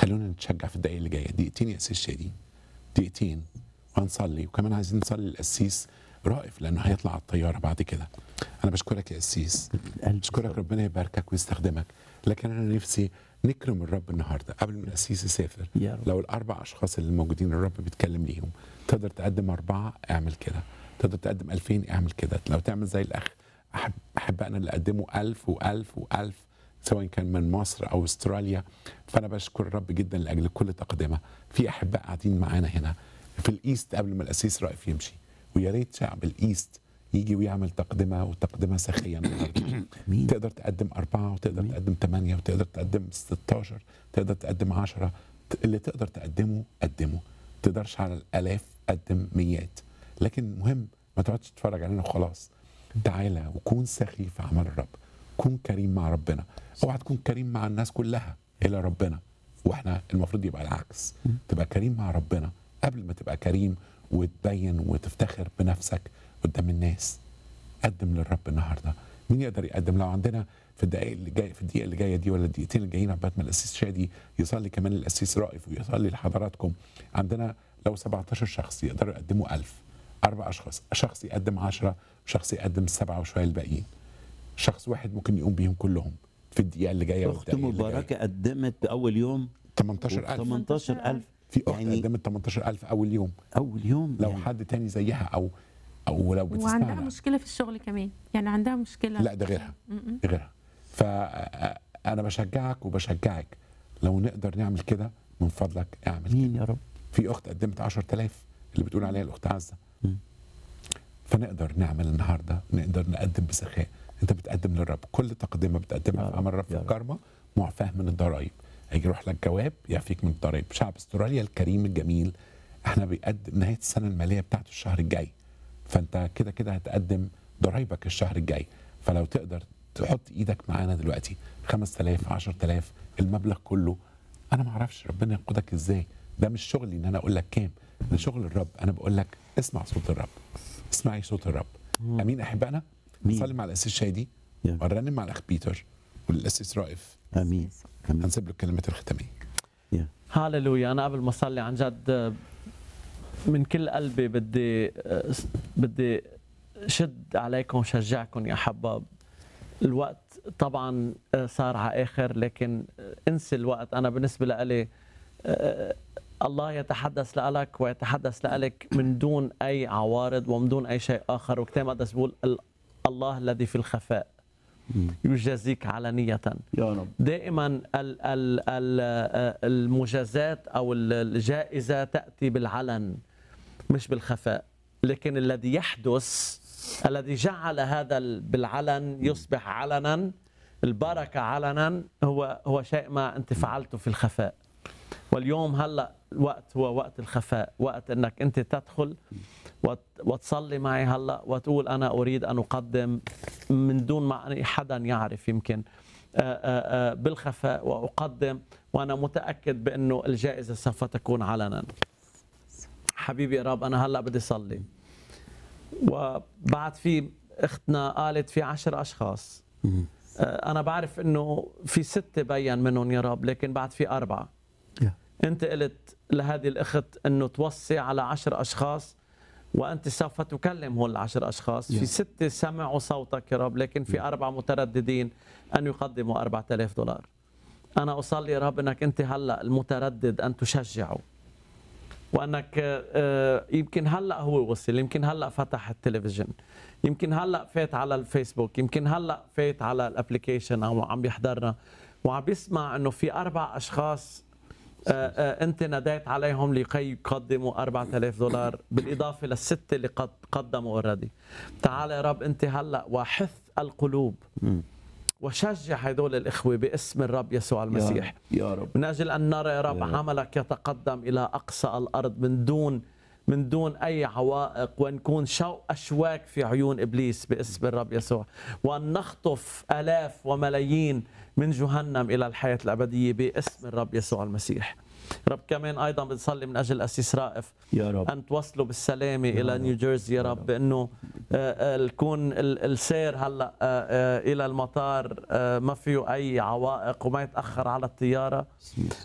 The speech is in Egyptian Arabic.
خلونا نتشجع في الدقائق اللي جايه دقيقتين يا اسيس شادي دقيقتين وهنصلي وكمان عايزين نصلي للقسيس رائف لانه هيطلع على الطياره بعد كده انا بشكرك يا قسيس قلبي بشكرك ربنا يباركك ويستخدمك لكن انا نفسي نكرم الرب النهارده قبل ما القسيس يسافر يا رب. لو الاربع اشخاص اللي موجودين الرب بيتكلم ليهم تقدر تقدم اربعه اعمل كده تقدر تقدم 2000 اعمل كده لو تعمل زي الاخ احب احبائنا اللي قدموا 1000 و1000 و1000 سواء كان من مصر او استراليا فانا بشكر الرب جدا لاجل كل تقدمه في احباء قاعدين معانا هنا في الايست قبل ما القسيس رائف يمشي ويا ريت شعب الايست يجي ويعمل تقدمه وتقدمه سخيه النهارده امين تقدر تقدم أربعة وتقدر أمين. تقدم ثمانية وتقدر تقدم 16 تقدر تقدم 10 اللي تقدر تقدمه قدمه تقدرش على الآلاف قدم ميات لكن مهم ما تقعدش تتفرج علينا وخلاص تعالى وكون سخي في عمل الرب كون كريم مع ربنا اوعى تكون كريم مع الناس كلها الا ربنا واحنا المفروض يبقى العكس تبقى كريم مع ربنا قبل ما تبقى كريم وتبين وتفتخر بنفسك قدام الناس قدم للرب النهارده مين يقدر يقدم لو عندنا في الدقائق اللي جايه في الدقيقه اللي جايه دي ولا الدقيقتين اللي جايين عقبال ما الاسيس شادي يصلي كمان الاسيس رائف ويصلي لحضراتكم عندنا لو 17 شخص يقدروا يقدموا 1000 اربع اشخاص شخص يقدم 10 وشخص يقدم سبعه وشويه الباقيين شخص واحد ممكن يقوم بيهم كلهم في الدقيقه اللي جايه اخت والدقيقه اللي جايه مباركه قدمت باول يوم 18000 18000 في اخت يعني قدمت 18000 اول يوم اول يوم لو يعني حد تاني زيها او او لو وعندها بتسمعنا مشكله في الشغل كمان يعني عندها مشكله لا ده غيرها م-م. غيرها فانا بشجعك وبشجعك لو نقدر نعمل كده من فضلك اعمل كده مين يا رب في اخت قدمت 10000 اللي بتقول عليها الاخت عزه مم. فنقدر نعمل النهارده نقدر نقدم بسخاء انت بتقدم للرب كل تقدمه بتقدمها يا في رب، عمل الرب في يا رب. الكرمه معفاه من الضرائب هيجي يروح لك جواب يعفيك من الضرائب شعب استراليا الكريم الجميل احنا بيقدم نهايه السنه الماليه بتاعته الشهر الجاي فانت كده كده هتقدم ضرايبك الشهر الجاي فلو تقدر تحط ايدك معانا دلوقتي 5000 10000 المبلغ كله انا ما اعرفش ربنا يقودك ازاي ده مش شغلي ان انا اقول لك كام ده شغل الرب انا بقول لك اسمع صوت الرب اسمعي صوت الرب امين احبائنا أمين. نصلي مع الاسيس شادي يا. ونرنم مع الاخ بيتر والاسيس رائف امين امين هنسيب له الكلمات الختاميه يا. هاللويا انا قبل ما اصلي عن جد من كل قلبي بدي بدي شد عليكم وشجعكم يا حباب الوقت طبعا صار على اخر لكن انسي الوقت انا بالنسبه لي الله يتحدث لك ويتحدث لك من دون اي عوارض ومن دون اي شيء اخر وكتاب المقدس بيقول ال- الله الذي في الخفاء مم. يجازيك علانيه يا رب دائما ال- ال- ال- المجازات او الجائزه تاتي بالعلن مش بالخفاء لكن الذي يحدث الذي جعل هذا ال- بالعلن يصبح علنا البركه علنا هو هو شيء ما انت فعلته في الخفاء واليوم هلا الوقت هو وقت الخفاء وقت انك انت تدخل وت- وتصلي معي هلا وتقول انا اريد ان اقدم من دون ما حدا يعرف يمكن آه، آه، آه، بالخفاء واقدم وانا متاكد بانه الجائزه سوف تكون علنا حبيبي يا رب انا هلا بدي اصلي وبعد في اختنا قالت في عشر اشخاص مم. آه، انا بعرف انه في ستة بين منهم يا رب لكن بعد في اربعه يا. انت قلت لهذه الاخت انه توصي على عشر اشخاص وانت سوف تكلم هول العشر اشخاص يا. في ستة سمعوا صوتك يا رب لكن في اربعه مترددين ان يقدموا 4000 دولار انا اصلي يا رب انك انت هلا المتردد ان تشجعه وانك آه، يمكن هلا هو وصل يمكن هلا فتح التلفزيون يمكن هلا فات على الفيسبوك يمكن هلا فات على الابلكيشن او عم بيحضرنا وعم بيسمع انه في اربع اشخاص آه، آه، انت ناديت عليهم لكي يقدموا 4000 دولار بالاضافه للسته اللي قد قدموا اوريدي تعال يا رب انت هلا وحث القلوب مم. وشجع هدول الاخوه باسم الرب يسوع المسيح يا رب من اجل ان نرى يا رب يا رب. عملك يتقدم الى اقصى الارض من دون من دون اي عوائق ونكون شو اشواك في عيون ابليس باسم الرب يسوع وان نخطف الاف وملايين من جهنم الى الحياه الابديه باسم الرب يسوع المسيح رب كمان ايضا بنصلي من اجل الاسيس رائف يا رب ان توصلوا بالسلامه يا الى رب. نيوجيرسي يا يا رب رب. بانه آه، آه، يكون ال- السير هلا آه، آه، الى المطار آه، ما فيه اي عوائق وما يتاخر على الطياره